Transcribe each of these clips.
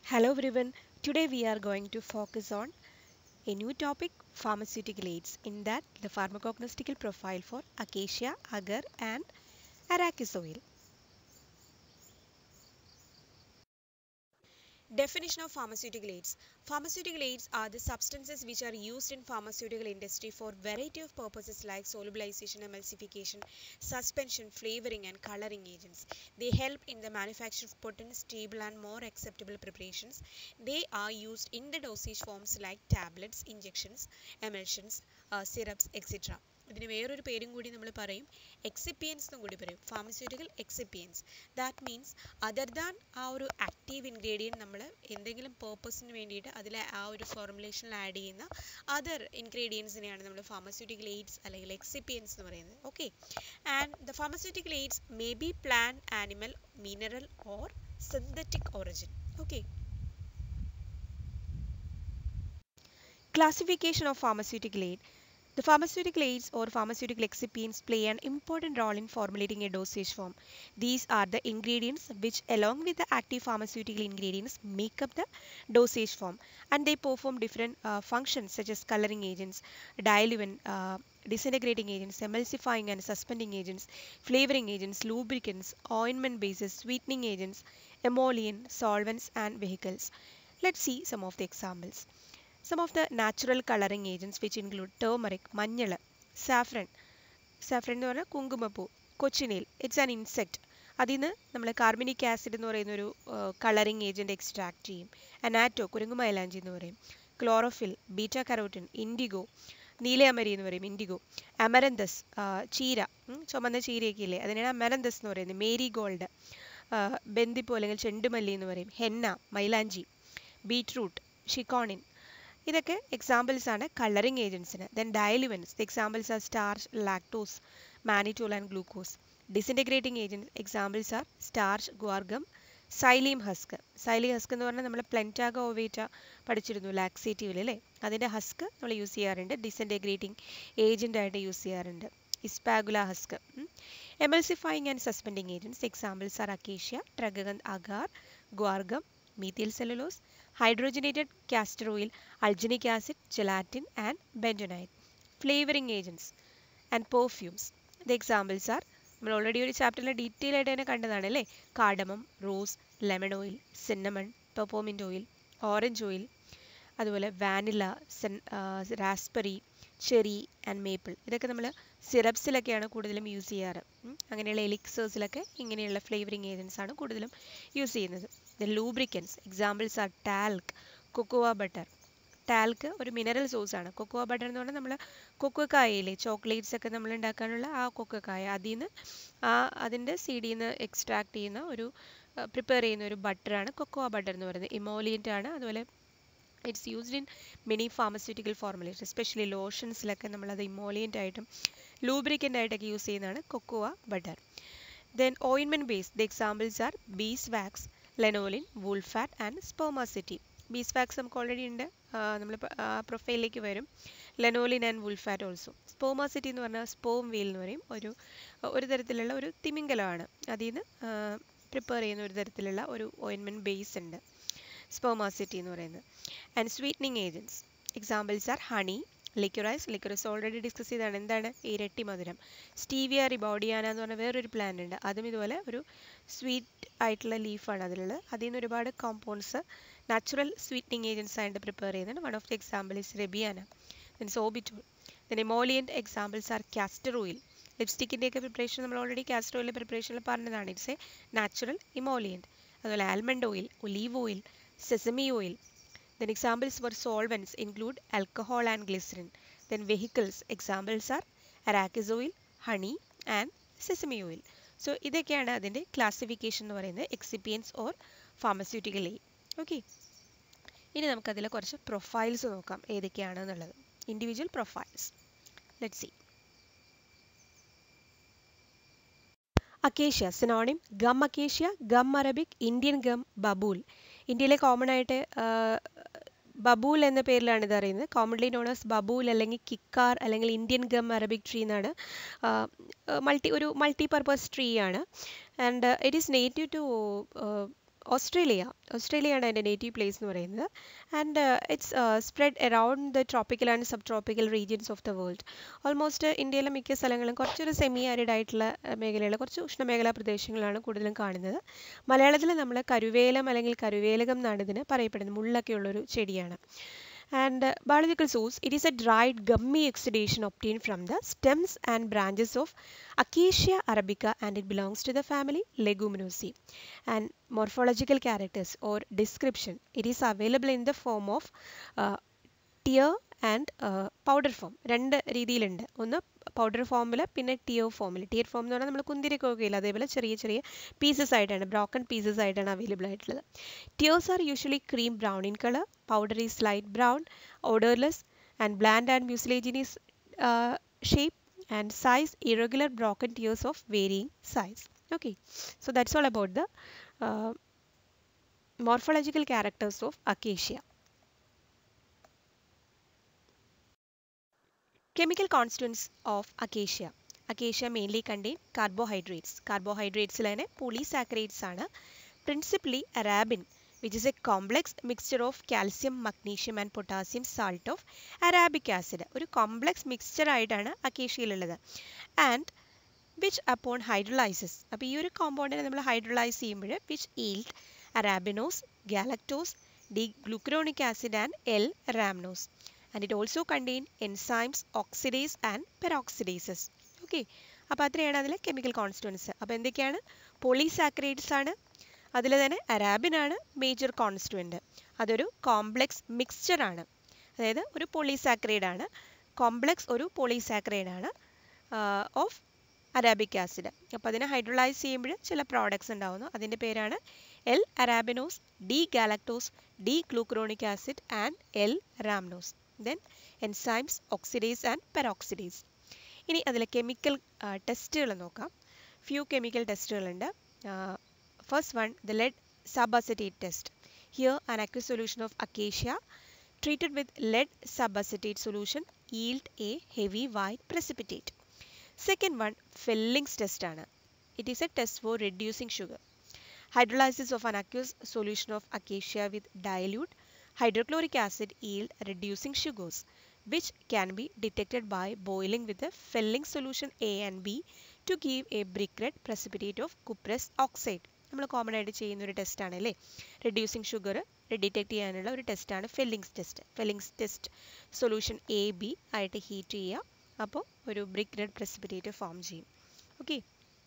Hello everyone. Today we are going to focus on a new topic pharmaceutical aids. In that the pharmacognostical profile for acacia, agar and arachis oil. Definition of pharmaceutical aids. Pharmaceutical aids are the substances which are used in pharmaceutical industry for variety of purposes like solubilization, emulsification, suspension, flavoring and coloring agents. They help in the manufacture of potent, stable and more acceptable preparations. They are used in the dosage forms like tablets, injections, emulsions, uh, syrups, etc. ഇതിന് വേറൊരു പേരും കൂടി നമ്മൾ പറയും എക്സിപ്പിയൻസ് എന്നും കൂടി പറയും pharmaceutical excipients that means other than ആ ഒരു ആക്റ്റീവ് ഇൻഗ്രീഡിയൻറ്റ് നമ്മൾ എന്തെങ്കിലും പേർപ്പസിന് വേണ്ടിയിട്ട് അതിൽ ആ ഒരു ഫോർമുലേഷനിൽ ആഡ് ചെയ്യുന്ന അതർ ഇൻഗ്രീഡിയൻസിനെയാണ് നമ്മൾ ഫാർമസ്യൂട്ടിക്കൽ എയ്ഡ്സ് അല്ലെങ്കിൽ എക്സിപ്പിയൻസ് എന്ന് പറയുന്നത് okay and the pharmaceutical aids may be plant animal mineral or synthetic origin okay Classification of pharmaceutical aid. The pharmaceutical aids or pharmaceutical excipients play an important role in formulating a dosage form. These are the ingredients which along with the active pharmaceutical ingredients make up the dosage form and they perform different uh, functions such as coloring agents, diluent, uh, disintegrating agents, emulsifying and suspending agents, flavoring agents, lubricants, ointment bases, sweetening agents, emollient, solvents and vehicles. Let's see some of the examples. Some of the natural coloring agents which include turmeric, മഞ്ഞൾ saffron saffron എന്ന് പറഞ്ഞാൽ കുങ്കുമപ്പൂ cochineal it's an insect അതിൽ നിന്ന് നമ്മൾ carbonic acid എന്ന് പറയുന്ന ഒരു കളറിംഗ് ഏജൻറ്റ് എക്സ്ട്രാക്ട് ചെയ്യും അനാറ്റോ കുരുങ്ങുമൈലാഞ്ചി എന്ന് പറയും ക്ലോറോഫിൽ ബീറ്റ കരോട്ടിൻ ഇൻഡിഗോ നീലയമരി എന്ന് പറയും ഇൻഡിഗോ അമരന്തസ് ചീര ചുമന്ന ചീരയൊക്കെ ഇല്ലേ അതിനാണ് അമരന്തസ് എന്ന് പറയുന്നത് മേരി ഗോൾഡ് ബന്ദിപ്പൂ അല്ലെങ്കിൽ ചെണ്ടുമല്ലി എന്ന് പറയും ഹെന്ന മൈലാഞ്ചി ബീറ്റ്റൂട്ട് ഷിക്കോണിൻ ഇതൊക്കെ എക്സാമ്പിൾസ് ആണ് കളറിംഗ് ഏജൻസിന് then diluents the examples are starch lactose mannitol and glucose disintegrating agents examples are starch guar gum psyllium husk psyllium husk എന്ന് പറഞ്ഞാൽ നമ്മൾ പ്ലെൻറ്റാഗ ഓവേറ്റ പഠിച്ചിരുന്നു ലാക്സേറ്റീവിൽ അല്ലേ അതിൻ്റെ ഹസ്ക് നമ്മൾ യൂസ് ചെയ്യാറുണ്ട് ഡിസിൻറ്റഗ്രേറ്റിംഗ് ഏജൻ്റ് ആയിട്ട് യൂസ് ചെയ്യാറുണ്ട് ispaghula husk emulsifying and suspending agents examples are acacia tragacanth agar guar gum methyl cellulose, hydrogenated castor oil, alginic acid, gelatin and bentonite. Flavoring agents and perfumes. The examples are നമ്മൾ already ഒരു ചാപ്റ്ററിൽ detail ആയിട്ട് തന്നെ കണ്ടതാണ് അല്ലേ cardamom rose lemon oil cinnamon peppermint oil orange oil അതുപോലെ vanilla സെൻ raspberry cherry and maple ഇതൊക്കെ നമ്മൾ സിറപ്സിലൊക്കെയാണ് കൂടുതലും യൂസ് ചെയ്യാറ് അങ്ങനെയുള്ള എലിക്സേഴ്സിലൊക്കെ ഇങ്ങനെയുള്ള ഫ്ലേവറിങ് ഏജൻസ് ആണ് കൂടുതലും യൂസ് ചെയ്യുന്നത് then lubricants examples are talc cocoa butter talc ഒരു മിനറൽ സോഴ്സ് ആണ് കൊക്കോവ ബട്ടർ എന്ന് പറഞ്ഞാൽ നമ്മൾ കൊക്കോക്കായയില്ലേ ചോക്ലേറ്റ്സ് ഒക്കെ നമ്മൾ ഉണ്ടാക്കാനുള്ള ആ കൊക്കോക്കായ അതിൽ നിന്ന് ആ അതിൻ്റെ സീഡിൽ നിന്ന് എക്സ്ട്രാക്ട് ചെയ്യുന്ന ഒരു പ്രിപ്പയർ ചെയ്യുന്ന ഒരു ബട്ടറാണ് കൊക്കോവ ബട്ടർ എന്ന് പറയുന്നത് ഇമോലിയൻ്റ് ആണ് അതുപോലെ it's used in many pharmaceutical formulation especially ലോഷൻസിലൊക്കെ നമ്മളത് ഇമോലിയൻ്റ് ആയിട്ടും ലൂബ്രിക്കൻ്റ് ആയിട്ടൊക്കെ യൂസ് ചെയ്യുന്നതാണ് cocoa butter then ointment base the examples are bees wax lanolin wool fat and spermaceti bees wax നമുക്ക് ഓൾറെഡി ഉണ്ട് നമ്മൾ പ്രൊഫൈലിലേക്ക് വരും lanolin and wool fat also spermaceti എന്ന് പറഞ്ഞാൽ സ്പോം വീൽ എന്ന് പറയും ഒരു ഒരു തരത്തിലുള്ള ഒരു തിമിംഗലമാണ് അതിൽ നിന്ന് പ്രിപ്പയർ ചെയ്യുന്ന ഒരു തരത്തിലുള്ള ഒരു ഓയിൻമെൻറ്റ് ബേസ് ഉണ്ട് സ്പോമാസിറ്റി എന്ന് പറയുന്നത് and sweetening agents examples are honey liquorice liquorice already discuss ചെയ്താണ് എന്താണ് ഇരട്ടി മധുരം സ്റ്റീവിയ റിബോഡിയാന എന്ന് പറഞ്ഞ വേറൊരു പ്ലാന്റ് ഉണ്ട് അതും ഇതുപോലെ ഒരു സ്വീറ്റ് ആയിട്ടുള്ള ലീഫാണ് അതിലുള്ളത് അതിൽ നിന്ന് ഒരുപാട് കോമ്പൗണ്ട്സ് നാച്ചുറൽ സ്വീറ്റനിങ് ഏജൻസ് ആയിട്ട് പ്രിപ്പയർ ചെയ്യുന്നുണ്ട് one of the example is rebiana then sorbitol then emollient examples are castor oil ലിപ്സ്റ്റിക്കിൻ്റെയൊക്കെ പ്രിപ്പറേഷൻ നമ്മൾ ഓൾറെഡി കാസ്റ്റർ ഓയിലിൻ്റെ പ്രിപ്പറേഷനിൽ പറഞ്ഞതാണ് ഇറ്റ്സ് എ നാച്ചുറൽ ഇമോലിയൻറ്റ് അതുപോലെ almond oil olive oil sesame oil. Then examples for solvents include alcohol and glycerin. Then vehicles, examples are arachis oil, honey and sesame oil. So ഇതൊക്കെയാണ് അതിൻ്റെ classification എന്ന് പറയുന്നത് excipients or pharmaceutical aid okay ഇനി നമുക്കതിൽ കുറച്ച് profiles നോക്കാം ഏതൊക്കെയാണ് എന്നുള്ളത് individual profiles let see acacia synonym gum acacia gum arabic Indian gum babool ഇന്ത്യയിലെ കോമൺ ആയിട്ട് ബബൂൽ എന്ന പേരിലാണ് ഇത് അറിയുന്നത് കോമൺലി നോൺ ആസ് ബബൂൽ അല്ലെങ്കിൽ കിക്കാർ അല്ലെങ്കിൽ ഇന്ത്യൻ ഗം അറബിക് ട്രീ എന്നാണ് മൾട്ടി ഒരു മൾട്ടി പർപ്പസ് ട്രീ ആണ് and it is native to Australia ഓസ്ട്രേലിയയാണ് എൻ്റെ നേറ്റീവ് പ്ലേസ് എന്ന് പറയുന്നത് and it's spread around the tropical and sub tropical regions of the world almost ഇന്ത്യയിലെ മിക്ക സ്ഥലങ്ങളും കുറച്ചൊരു സെമി ആരിഡ് ആയിട്ടുള്ള മേഖലയുള്ള കുറച്ച് ഉഷ്ണമേഖലാ പ്രദേശങ്ങളാണ് കൂടുതലും കാണുന്നത് മലയാളത്തിൽ നമ്മൾ കരുവേലം അല്ലെങ്കിൽ കരുവേലകം എന്നാണ് ഇതിന് പറയപ്പെടുന്നത് മുള്ളൊക്കെ ഉള്ളൊരു ചെടിയാണ് and uh, biological source it is a dried gummy exudation obtained from the stems and branches of acacia arabica and it belongs to the family leguminosae and morphological characters or description it is available in the form of uh, tear and powder form രണ്ട് രീതിയിലുണ്ട് ഒന്ന് powder ഫോമിൽ പിന്നെ tear ഫോമിൽ tear form എന്ന് പറഞ്ഞാൽ നമ്മൾ കുന്തിരിക്ക ഇല്ല അതേപോലെ ചെറിയ ചെറിയ പീസസ് ആയിട്ടാണ് ബ്രോക്കൺ പീസസ് ആയിട്ടാണ് അവൈലബിൾ ആയിട്ടുള്ളത് tears are usually cream brown in colour powder is light brown odourless and bland and mucilaginous shape and size irregular broken tears of varying size okay so that's all about the morphological characters of acacia. Chemical constituents of acacia. Acacia mainly contain carbohydrates. Carbohydrates ലാണ് polysaccharides ആണ് principally arabin which is a complex mixture of calcium, magnesium and potassium salt of arabic acid. ഒരു complex mixture ആയിട്ടാണ് അക്കേഷ്യയിലുള്ളത് and which upon hydrolysis അപ്പോൾ ഈ ഒരു കോമ്പൗണ്ടിനെ നമ്മൾ ഹൈഡ്രലൈസ് ചെയ്യുമ്പോൾ which yield arabinose galactose D glucuronic acid and L rhamnose and it also contain enzymes oxidase and peroxidases okay അപ്പോൾ അത്രയാണ് അതിലെ കെമിക്കൽ കോൺസ്റ്റുവൻസ് അപ്പോൾ എന്തൊക്കെയാണ് പോളിസാക്രൈഡ്സ് ആണ് അതിൽ തന്നെ അരാബിനാണ് മേജർ കോൺസ്റ്റുവൻറ്റ് അതൊരു കോംപ്ലെക്സ് മിക്സ്ചർ ആണ് അതായത് ഒരു പോളിസാക്രൈഡ് ആണ് കോംപ്ലെക്സ് ഒരു പോളിസാക്രൈഡ് ആണ് ഓഫ് അരാബിക് ആസിഡ് അപ്പോൾ അതിനെ ഹൈഡ്രലൈസ് ചെയ്യുമ്പോൾ ചില പ്രോഡക്ട്സ് ഉണ്ടാവുന്നു അതിൻ്റെ പേരാണ് L arabinose D galactose D glucuronic acid and L rhamnose then enzymes oxidase and peroxidase ഇനി അതിലെ കെമിക്കൽ ടെസ്റ്റുകൾ നോക്കാം ഫ്യൂ കെമിക്കൽ ടെസ്റ്റുകളുണ്ട് first one the lead sub test here an aqua solution of acacia treated with lead subacetate solution yield a heavy white precipitate. Second one, Fellings test ആണ്. It is a test for reducing sugar. Hydrolysis of an aqueous solution of acacia with dilute hydrochloric acid yield reducing sugars, which can be detected by boiling with the Fellings solution A and B to give a brick red precipitate of cuprous oxide. നമ്മൾ common ആയിട്ട് ചെയ്യുന്ന ഒരു ടെസ്റ്റാണ് അല്ലേ reducing sugar detect ചെയ്യാനുള്ള ഒരു ടെസ്റ്റാണ് Fehling's test Fehling's test solution A B ആയിട്ട് ഹീറ്റ് ചെയ്യുക അപ്പോൾ ഒരു ബ്രിക്ക് റെഡ് പ്രസിപ്പിറ്റേറ്റ് ഫോം ചെയ്യും okay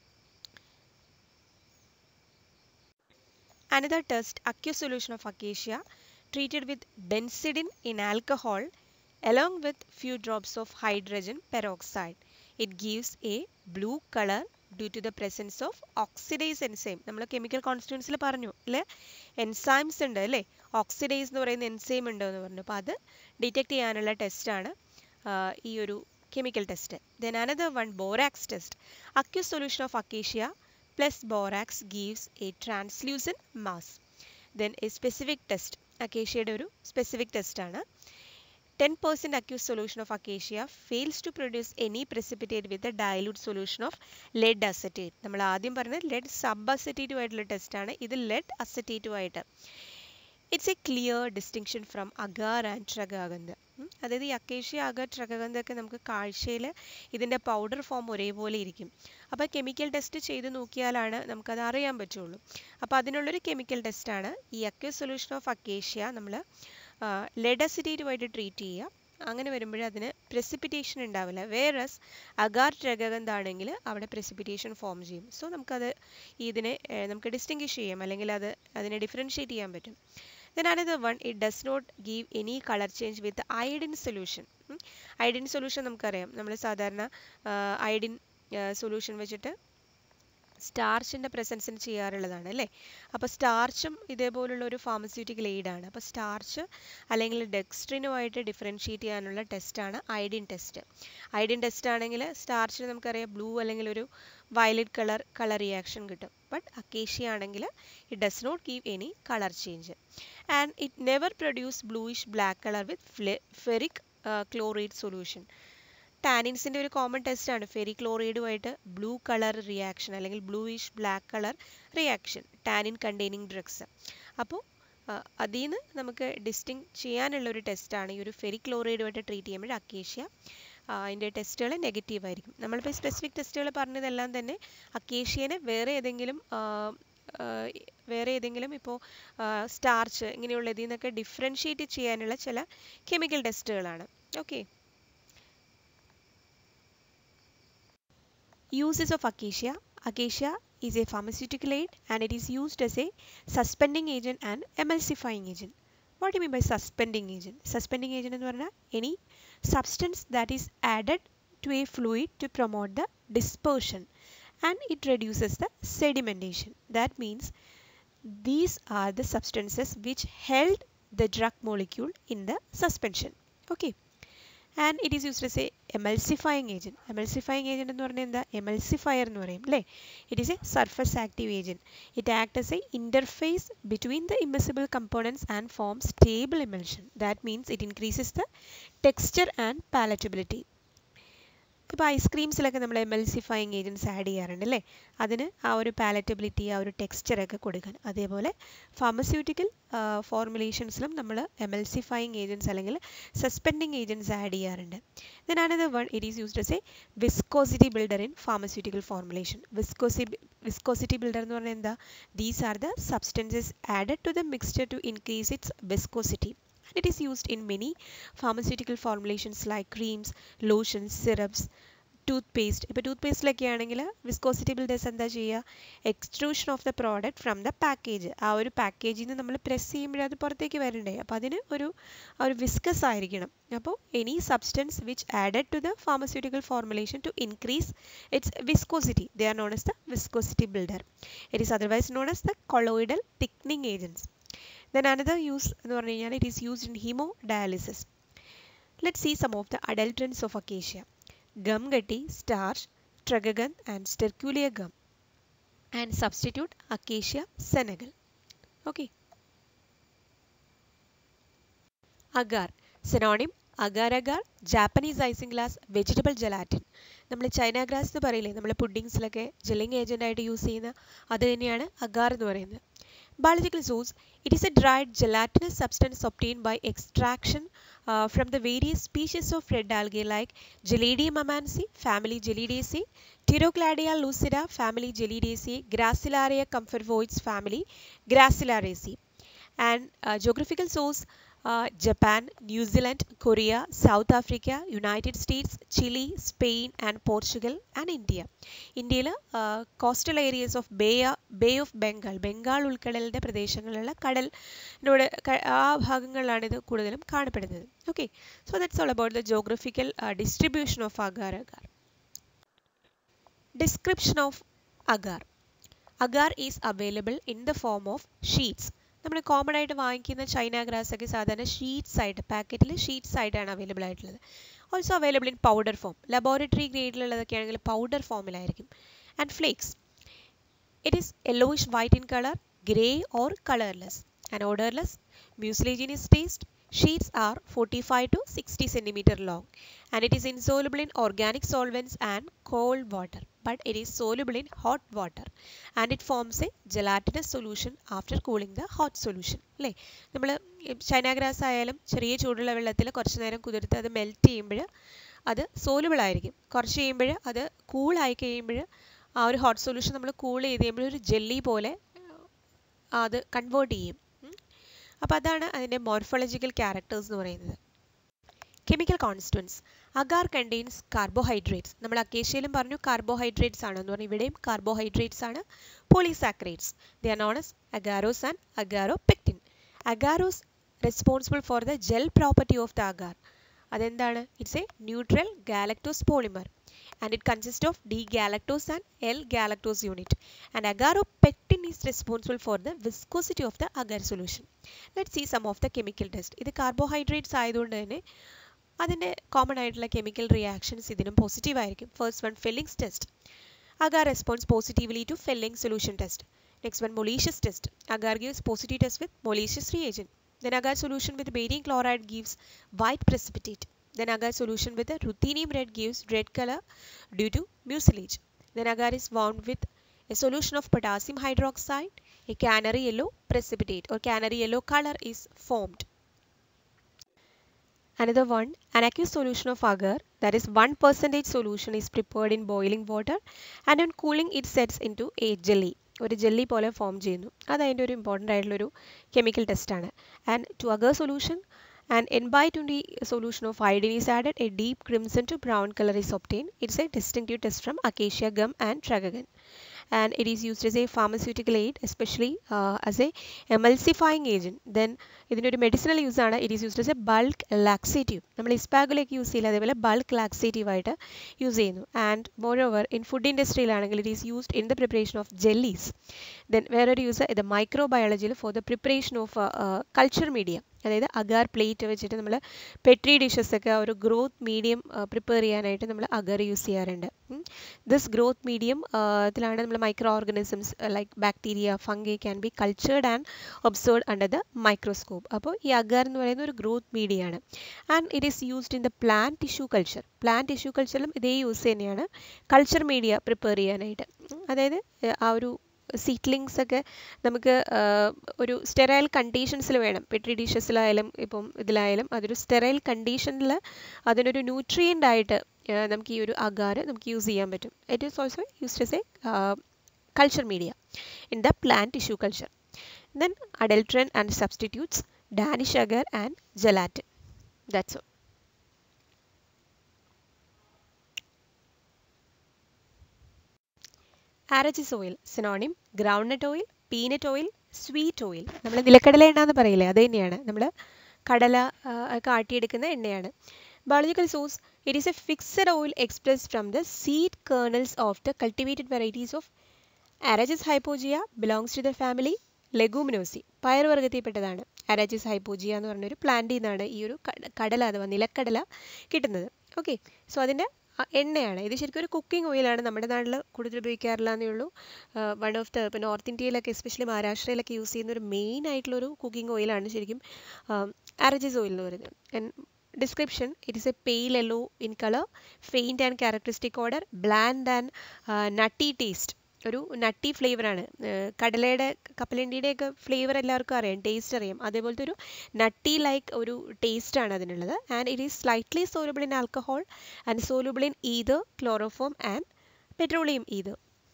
Another test, aqueous solution of acacia treated with benzidine in alcohol along with few drops of hydrogen peroxide. It gives a blue color due to the presence of oxidise enzyme നമ്മൾ chemical കോൺസ്റ്റുവൻസിൽ പറഞ്ഞു അല്ലേ enzymes ഉണ്ട് അല്ലേ oxidise എന്ന് പറയുന്ന enzyme ഉണ്ട് എന്ന് പറഞ്ഞു അപ്പോൾ അത് ഡിറ്റക്ട് ചെയ്യാനുള്ള ടെസ്റ്റാണ് ഈ ഒരു chemical test then another one borax test aqueous solution of acacia plus borax gives a translucent mass then a specific test അക്കേഷ്യയുടെ ഒരു സ്പെസിഫിക് ടെസ്റ്റാണ് 10% aqueous solution of acacia fails to produce any precipitate with a dilute solution of lead acetate. നമ്മൾ ആദ്യം പറഞ്ഞത് lead sub അസറ്റേറ്റീവ് ആയിട്ടുള്ള ടെസ്റ്റാണ് ഇത് lead acetate ആയിട്ട് it's a clear distinction from agar and tragacanth അതായത് ഈ അക്കേഷ്യ അഗർ ട്രഗാഗന്ധൊക്കെ നമുക്ക് കാഴ്ചയിൽ ഇതിൻ്റെ പൗഡർ ഫോം ഒരേപോലെ ഇരിക്കും അപ്പോൾ കെമിക്കൽ ടെസ്റ്റ് ചെയ്ത് നോക്കിയാലാണ് നമുക്കത് അറിയാൻ പറ്റുള്ളൂ അപ്പോൾ അതിനുള്ളൊരു കെമിക്കൽ ടെസ്റ്റാണ് ഈ അക്വസ് സൊല്യൂഷൻ ഓഫ് അക്കേഷ്യ നമ്മൾ ലെഡ് അസിറ്റേറ്റുമായിട്ട് ട്രീറ്റ് ചെയ്യുക അങ്ങനെ വരുമ്പോൾ അതിന് പ്രസിപ്പിറ്റേഷൻ ഉണ്ടാവില്ല വേറസ് അഗാർ ട്രഗന്ധമാണെങ്കിൽ അവിടെ പ്രസിപ്പിറ്റേഷൻ ഫോം ചെയ്യും സോ നമുക്കത് ഇതിനെ നമുക്ക് ഡിസ്റ്റിങ്വിഷ് ചെയ്യാം അല്ലെങ്കിൽ അത് അതിനെ ഡിഫറൻഷ്യേറ്റ് ചെയ്യാൻ പറ്റും then another one it does not give any colour change with iodine solution iodine solution നമുക്കറിയാം നമ്മൾ സാധാരണ അയഡിൻ സൊല്യൂഷൻ വെച്ചിട്ട് സ്റ്റാർച്ചിൻ്റെ പ്രസൻസിന് ചെയ്യാറുള്ളതാണ് അല്ലേ അപ്പോൾ സ്റ്റാർച്ചും ഇതേപോലുള്ള ഒരു ഫാർമസ്യൂട്ടിക്കൽ എയ്ഡാണ് അപ്പോൾ സ്റ്റാർച്ച് അല്ലെങ്കിൽ ഡെക്സ്ട്രിനുമായിട്ട് ഡിഫറൻഷ്യേറ്റ് ചെയ്യാനുള്ള ടെസ്റ്റാണ് ഐഡിൻ ടെസ്റ്റ് ഐഡിൻ ടെസ്റ്റ് ആണെങ്കിൽ സ്റ്റാർച്ചിന് നമുക്കറിയാം ബ്ലൂ അല്ലെങ്കിൽ ഒരു വയലറ്റ് കളർ കളർ റിയാക്ഷൻ കിട്ടും ബട്ട് അക്കേഷ്യ ആണെങ്കിൽ it does not give any colour change and it never produce bluish black colour with ferric chlorate solution ടാനിൻസിൻ്റെ ഒരു കോമൺ ടെസ്റ്റാണ് ഫെറി ക്ലോറൈഡുമായിട്ട് ബ്ലൂ കളർ റിയാക്ഷൻ അല്ലെങ്കിൽ bluish black colour reaction tannin containing drugs അപ്പോൾ അതിൽ നിന്ന് നമുക്ക് ഡിസ്റ്റിങ് ചെയ്യാനുള്ള ഒരു ടെസ്റ്റാണ് ഈ ഒരു ഫെറി ക്ലോറൈഡുമായിട്ട് ട്രീറ്റ് ചെയ്യുമ്പോൾ അക്കേഷ്യ അതിൻ്റെ ടെസ്റ്റുകൾ നെഗറ്റീവ് ആയിരിക്കും നമ്മളിപ്പോൾ സ്പെസിഫിക് ടെസ്റ്റുകൾ പറഞ്ഞതെല്ലാം തന്നെ അക്കേഷ്യനെ വേറെ ഏതെങ്കിലും വേറെ ഏതെങ്കിലും ഇപ്പോൾ സ്റ്റാർച്ച് ഇങ്ങനെയുള്ള ഇതിൽ നിന്നൊക്കെ ഡിഫറൻഷ്യേറ്റ് ചെയ്യാനുള്ള ചില കെമിക്കൽ ടെസ്റ്റുകളാണ് okay Uses of acacia. Acacia is a pharmaceutical aid and it is used as a suspending agent and emulsifying agent. What do you mean by suspending agent? Suspending agent എന്ന് പറഞ്ഞാൽ any substance that is added to a fluid to promote the dispersion and it reduces the sedimentation. That means these are the substances which held the drug molecule in the suspension. Okay. And it is used as a emulsifying agent emulsifying agent എന്ന് പറഞ്ഞാൽ എന്താ emulsifier എന്ന് പറയും അല്ലേ it is a surface active agent it act as a interface between the immiscible components and form stable emulsion that means it increases the texture and palatability ഇപ്പോൾ ഐസ്ക്രീംസിലൊക്കെ നമ്മൾ emulsifying agents add ചെയ്യാറുണ്ട് അല്ലേ അതിന് ആ ഒരു പാലറ്റബിലിറ്റി ആ ഒരു ടെക്സ്ചറൊക്കെ കൊടുക്കാൻ അതേപോലെ ഫാർമസ്യൂട്ടിക്കൽ ഫോർമുലേഷൻസിലും നമ്മൾ എമൽസിഫയിങ് ഏജൻറ്റ്സ് അല്ലെങ്കിൽ സസ്പെൻഡിങ് ഏജൻറ്റ്സ് ആഡ് ചെയ്യാറുണ്ട് then another one it is used as a viscosity builder in pharmaceutical formulation viscosity viscosity builder എന്ന് പറഞ്ഞാൽ എന്താ these are the substances added to the mixture to increase its viscosity and it is used in many pharmaceutical formulations like creams, lotions, syrups, toothpaste ഇപ്പോൾ ടൂത്ത് പേസ്റ്റിലൊക്കെ ആണെങ്കിൽ viscosity builders എന്താ ചെയ്യുക extrusion of the product from the package ആ ഒരു പാക്കേജിൽ നിന്ന് നമ്മൾ പ്രസ് ചെയ്യുമ്പോഴേ അത് പുറത്തേക്ക് വരണ്ടേ അപ്പോൾ അതിന് ഒരു ഒരു വിസ്കസ് ആയിരിക്കണം അപ്പോൾ any substance which added to the pharmaceutical formulation to increase its viscosity they are known as the viscosity builder it is otherwise known as the colloidal thickening agents Then another use എന്ന് പറഞ്ഞു കഴിഞ്ഞാൽ it is used in hemodialysis. Let's see some of the adulterants of acacia. Gum gatti, starch, tragagan and sterculia gum. And substitute acacia senegal. Okay. Agar. Synonym agar agar Japanese isinglass vegetable gelatin നമ്മൾ China grass എന്ന് പറയില്ലേ നമ്മൾ പുഡിങ്സിലൊക്കെ gelling agent ആയിട്ട് use ചെയ്യുന്ന അത് തന്നെയാണ് agar എന്ന് പറയുന്നത് Biological source It is a dried gelatinous substance obtained by extraction uh, from the various species of red algae like Geladium amansi, family Gelidaceae, Pterocladia lucida, family Gelidaceae, Gracilaria comfirvoides, family Gracilariaceae. And uh, geographical source uh, Japan, New Zealand, Korea, South Africa, United States, Chile, Spain and Portugal and India. ഇന്ത്യയിൽ coastal areas of bay bay of Bengal Bengal ഉൾക്കടലിൻ്റെ പ്രദേശങ്ങളിലുള്ള കടലിനോട് ആ ഭാഗങ്ങളിലാണ് ഇത് കൂടുതലും കാണപ്പെടുന്നത് okay so that's all about the geographical distribution of agar agar description of agar agar is available in the form of sheets നമ്മൾ കോമൺ ആയിട്ട് വാങ്ങിക്കുന്ന ചൈന ഗ്രാസ് ഒക്കെ സാധാരണ ഷീറ്റ്സ് ആയിട്ട് പാക്കറ്റിൽ ഷീറ്റ്സ് ആയിട്ടാണ് അവൈലബിൾ ആയിട്ടുള്ളത് also available in powder form laboratory ഗ്രേഡിലുള്ളതൊക്കെ ആണെങ്കിൽ പൗഡർ ഫോമിലായിരിക്കും and flakes it is yellowish white in colour grey or colourless and odourless mucilaginous taste sheets are 45 to 60 centimeter long and it is insoluble in organic solvents and cold water but it is soluble in hot water and it forms a gelatinous solution after cooling the hot solution അല്ലേ നമ്മൾ China grass ആയാലും ചെറിയ ചൂടുള്ള വെള്ളത്തിൽ കുറച്ച് നേരം കുതിർത്ത് അത് മെൽറ്റ് ചെയ്യുമ്പോൾ അത് സോലുബിൾ ആയിരിക്കും കുറച്ച് കഴിയുമ്പോൾ അത് കൂളായി കഴിയുമ്പോൾ ആ ഒരു ഹോട്ട് സൊല്യൂഷൻ നമ്മൾ കൂൾ ചെയ്ത് കഴിയുമ്പോൾ ഒരു ജെല്ലി പോലെ അത് കൺവേർട്ട് ചെയ്യും അപ്പോൾ അതാണ് അതിൻ്റെ മോർഫോളജിക്കൽ ക്യാരക്ടേഴ്സ് എന്ന് പറയുന്നത് chemical constituents agar contains carbohydrates നമ്മൾ അക്കേഷ്യയിലും പറഞ്ഞു കാർബോഹൈഡ്രേറ്റ്സ് ആണ് എന്ന് പറഞ്ഞു ഇവിടെയും കാർബോഹൈഡ്രേറ്റ്സ് ആണ് polysaccharides they are known as agarose and agaropectin agarose responsible for the gel property of the agar അതെന്താണ് it's a neutral galactose polymer and it consists of D-galactose and L-galactose unit. And agaropectin is responsible for the viscosity of the agar solution. Let's see some of the chemical test. ഇത് carbohydrates ആയതുകൊണ്ട് തന്നെ അതിൻ്റെ common ആയിട്ടുള്ള chemical reactions ഇതിനും positive ആയിരിക്കും first one Fehling's test agar responds positively to Fehling solution test next one Molisch's test agar gives positive test with molicious reagent then agar solution with barium chloride gives white precipitate Then agar solution with a ruthenium red gives red color due to mucilage. Then agar is wound with a solution of potassium hydroxide, a canary yellow precipitate or canary yellow color is formed. Another one, an aqueous solution of agar that is 1% solution is prepared in boiling water and on cooling it sets into a jelly. ഒരു jelly പോലെ form ചെയ്യുന്നു അത് അതിൻ്റെ ഒരു important ആയിട്ടുള്ളൊരു chemical ടെസ്റ്റാണ് and to agar solution and N by twenty solution of iodine is added a deep crimson to brown color is obtained it's a distinctive test from acacia gum and tragagon and it is used as a pharmaceutical aid especially uh, as a emulsifying agent then ഇതിൻ്റെ ഒരു medicinal use ആണ് it is used as a bulk laxative നമ്മൾ ഇസ്പാഗുലേക്ക് use ചെയ്യില്ല അതേപോലെ bulk laxative ആയിട്ട് use ചെയ്യുന്നു and moreover in food ഇൻഡസ്ട്രിയിലാണെങ്കിൽ it is used in the preparation of jellies then വേറൊരു യൂസ് ഇത് മൈക്രോബയോളജിയിൽ for the preparation of culture media അതായത് അഗാർ പ്ലേറ്റ് വെച്ചിട്ട് നമ്മൾ പെട്രി ഡിഷസ് ഒക്കെ ഒരു ഗ്രോത്ത് മീഡിയം പ്രിപ്പയർ ചെയ്യാനായിട്ട് നമ്മൾ അഗർ യൂസ് ചെയ്യാറുണ്ട് ദിസ് ഗ്രോത്ത് മീഡിയം ഇതിലാണ് നമ്മൾ micro organisms like bacteria fungi can be cultured and observed under the microscope അപ്പോൾ ഈ അഗർ എന്ന് പറയുന്ന ഒരു ഗ്രോത്ത് മീഡിയ ആണ് and it is used in the plant tissue culture plant tissue കൾച്ചറിലും ഇതേ യൂസ് തന്നെയാണ് കൾച്ചർ മീഡിയ പ്രിപ്പയർ ചെയ്യാനായിട്ട് അതായത് ആ ഒരു സീറ്റ്ലിങ്സ് ഒക്കെ നമുക്ക് ഒരു സ്റ്റെറൈൽ കണ്ടീഷൻസിൽ വേണം പെട്രി ഡിഷസിലായാലും ഇപ്പം ഇതിലായാലും അതൊരു സ്റ്റെറൈൽ കണ്ടീഷനിൽ അതിനൊരു ന്യൂട്രിയൻ്റ് ആയിട്ട് നമുക്ക് ഈ ഒരു അഗാർ നമുക്ക് യൂസ് ചെയ്യാൻ പറ്റും it is also used as a culture media in the plant tissue culture then adulterant and substitutes Danish agar and gelatin that's all arachis oil synonym groundnut oil peanut oil sweet oil നമ്മൾ നിലക്കടല എണ്ണ എന്ന് പറയില്ലേ അത് തന്നെയാണ് നമ്മൾ കടല ഒക്കെ ആട്ടിയെടുക്കുന്ന എണ്ണയാണ് biological source it is a fixed oil express from the seed kernels of the cultivated varieties of Arachis hypogaea belongs to the family Leguminosae പയറുവർഗത്തിൽപ്പെട്ടതാണ് അരാച്ചിസ് ഹൈപ്പോജിയ എന്ന് പറഞ്ഞൊരു പ്ലാന്റിൽ നിന്നാണ് ഈ ഒരു കടല അഥവാ നിലക്കടല കിട്ടുന്നത് ഓക്കെ സോ അതിൻ്റെ എണ്ണയാണ് ഇത് ശരിക്കും ഒരു കുക്കിംഗ് ഓയിലാണ് നമ്മുടെ നാട്ടിൽ കൂടുതൽ ഉപയോഗിക്കാറില്ല എന്നേ ഉള്ളൂ വൺ ഓഫ് ദ ഇപ്പോൾ നോർത്ത് ഇന്ത്യയിലൊക്കെ എസ്പെഷ്യലി മഹാരാഷ്ട്രയിലൊക്കെ യൂസ് ചെയ്യുന്ന ഒരു മെയിൻ ആയിട്ടുള്ളൊരു കുക്കിംഗ് ഓയിലാണ് ശരിക്കും അരജിസ് ഓയിൽ എന്ന് പറയുന്നത് description it is a pale yellow in colour faint and characteristic odour bland and nutty taste ഒരു നട്ടി ഫ്ലേവറാണ് കടലയുടെ കപ്പലണ്ടിയുടെയൊക്കെ ഫ്ലേവർ എല്ലാവർക്കും അറിയാം ടേസ്റ്റ് അറിയാം അതേപോലത്തെ ഒരു നട്ടി ലൈക്ക് ഒരു ടേസ്റ്റാണ് അതിനുള്ളത് and it is slightly soluble in alcohol and soluble in ether chloroform and petroleum ether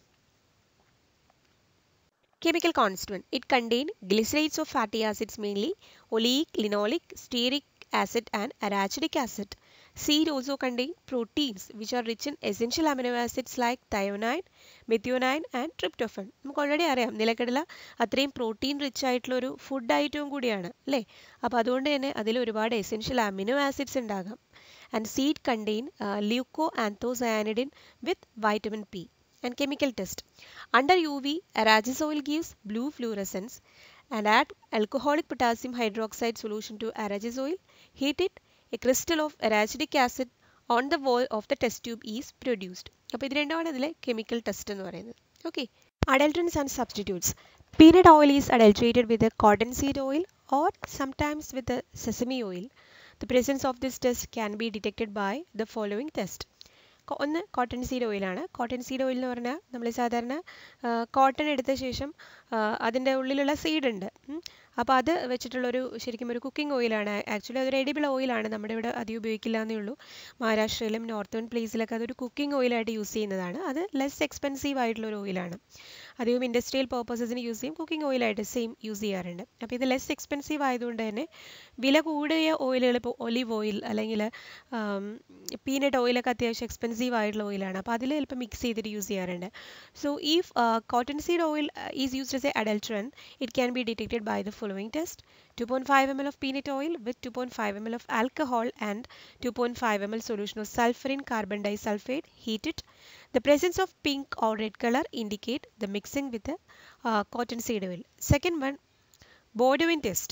Chemical constituent. It contains glycerides of fatty acids mainly oleic, linoleic, stearic acid and arachidic acid. Seed also contain proteins which are rich in essential amino acids like thionine, methionine and tryptophan. നമുക്ക് already അറിയാം നിലക്കടല അത്രയും protein rich ആയിട്ടുള്ള ഒരു food ഐറ്റവും കൂടിയാണ് അല്ലേ അപ്പോൾ അതുകൊണ്ട് തന്നെ അതിൽ ഒരുപാട് എസെൻഷ്യൽ അമിനോ ആസിഡ്സ് ഉണ്ടാകാം and seed contain leucoanthocyanidin with vitamin P and chemical test. Under UV, Arachis oil gives blue fluorescence and add alcoholic potassium hydroxide solution to Arachis oil. Heat it, a crystal of arachidic acid on the wall of the test tube is produced. അപ്പോൾ ഇത് രണ്ടുമാണ് ഇതിലെ chemical test എന്ന് പറയുന്നത് okay adulterants and substitutes peanut oil is adulterated with cotton seed oil or sometimes with sesame oil the presence of this test can be detected by the following test ഒന്ന് cotton seed ഓയിലാണ് cotton seed oil എന്ന് പറഞ്ഞാൽ നമ്മൾ സാധാരണ cotton എടുത്ത ശേഷം അതിൻ്റെ ഉള്ളിലുള്ള സീഡ് ഉണ്ട് അപ്പോൾ അത് വെച്ചിട്ടുള്ളൊരു ശരിക്കും ഒരു കുക്കിംഗ് ഓയിലാണ് ആക്ച്വലി അതൊരു എഡിബിൾ ഓയിലാണ് നമ്മുടെ ഇവിടെ അധികം ഉപയോഗിക്കില്ല എന്നേ ഉള്ളൂ മഹാരാഷ്ട്രയിലും നോർത്തേൺ പ്ലേസിലൊക്കെ അതൊരു കുക്കിംഗ് ഓയിലായിട്ട് യൂസ് ചെയ്യുന്നതാണ് അത് ലെസ് എക്സ്പെൻസീവ് ആയിട്ടുള്ള ഒരു ഓയിലാണ് അധികം ഇൻഡസ്ട്രിയൽ പർപ്പസസിന് യൂസ് ചെയ്യും കുക്കിംഗ് ഓയിലായിട്ട് സെയിം യൂസ് ചെയ്യാറുണ്ട് അപ്പോൾ ഇത് ലെസ് എക്സ്പെൻസീവ് ആയതുകൊണ്ട് തന്നെ വില കൂടിയ ഓയിലുകൾ ഇപ്പോൾ ഒലിവ് ഓയിൽ അല്ലെങ്കിൽ പീനട്ട് ഓയിലൊക്കെ അത്യാവശ്യം എക്സ്പെൻസീവ് ആയിട്ടുള്ള ഓയിലാണ് അപ്പോൾ അതിൽ ചിലപ്പോൾ മിക്സ് ചെയ്തിട്ട് യൂസ് ചെയ്യാറുണ്ട് സോ ഈ cotton seed oil is used as a adulterant it can be detected by the following test 2.5 ml of peanut oil with 2.5 ml of alcohol and 2.5 ml solution of sulfur in carbon disulfide heat it the presence of pink or red color indicate the mixing with the uh, cotton seed oil second one Bordewin test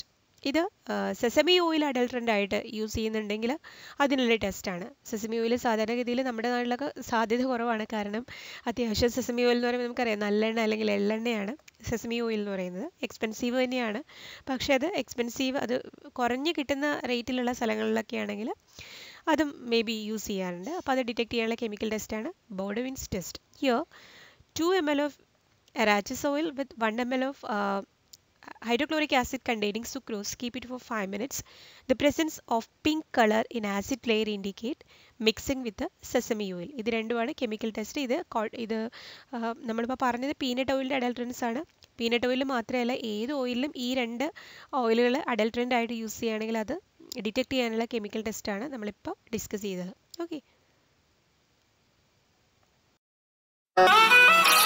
ഇത് sesame oil adulterant ആയിട്ട് use ചെയ്യുന്നുണ്ടെങ്കിൽ അതിനുള്ള ടെസ്റ്റാണ് sesame oil സാധാരണഗതിയിൽ നമ്മുടെ നാട്ടിലൊക്കെ സാധ്യത കുറവാണ് കാരണം അത്യാവശ്യം സെസമി ഓയിൽ എന്ന് പറയുമ്പോൾ നമുക്കറിയാം നല്ലെണ്ണ അല്ലെങ്കിൽ എള്ളെണ്ണയാണ് സെസമി ഓയിൽ എന്ന് പറയുന്നത് എക്സ്പെൻസീവ് തന്നെയാണ് പക്ഷേ അത് എക്സ്പെൻസീവ് അത് കുറഞ്ഞ് കിട്ടുന്ന റേറ്റിലുള്ള സ്ഥലങ്ങളിലൊക്കെ ആണെങ്കിൽ അതും മേ ബി യൂസ് ചെയ്യാറുണ്ട് അപ്പോൾ അത് ഡിറ്റക്ട് ചെയ്യാനുള്ള കെമിക്കൽ ടെസ്റ്റാണ് Baudouin's test here two M L of arachis oil with one M L of hydrochloric acid containing sucrose keep it for 5 minutes the presence of pink color in acid layer indicate mixing with the sesame oil ഇത് രണ്ടുമാണ് chemical test ഇത് ഇത് നമ്മളിപ്പോൾ പറഞ്ഞത് peanut ഓയിലിൻ്റെ അഡൽട്രൻസ് ആണ് peanut oil മാത്രമല്ല ഏത് ഓയിലിലും ഈ രണ്ട് ഓയിലുകൾ അഡൽട്രൻ്റ് ആയിട്ട് യൂസ് ചെയ്യുകയാണെങ്കിൽ അത് ഡിറ്റക്ട് ചെയ്യാനുള്ള കെമിക്കൽ ടെസ്റ്റാണ് നമ്മളിപ്പോൾ ഡിസ്കസ് ചെയ്തത് ഓക്കെ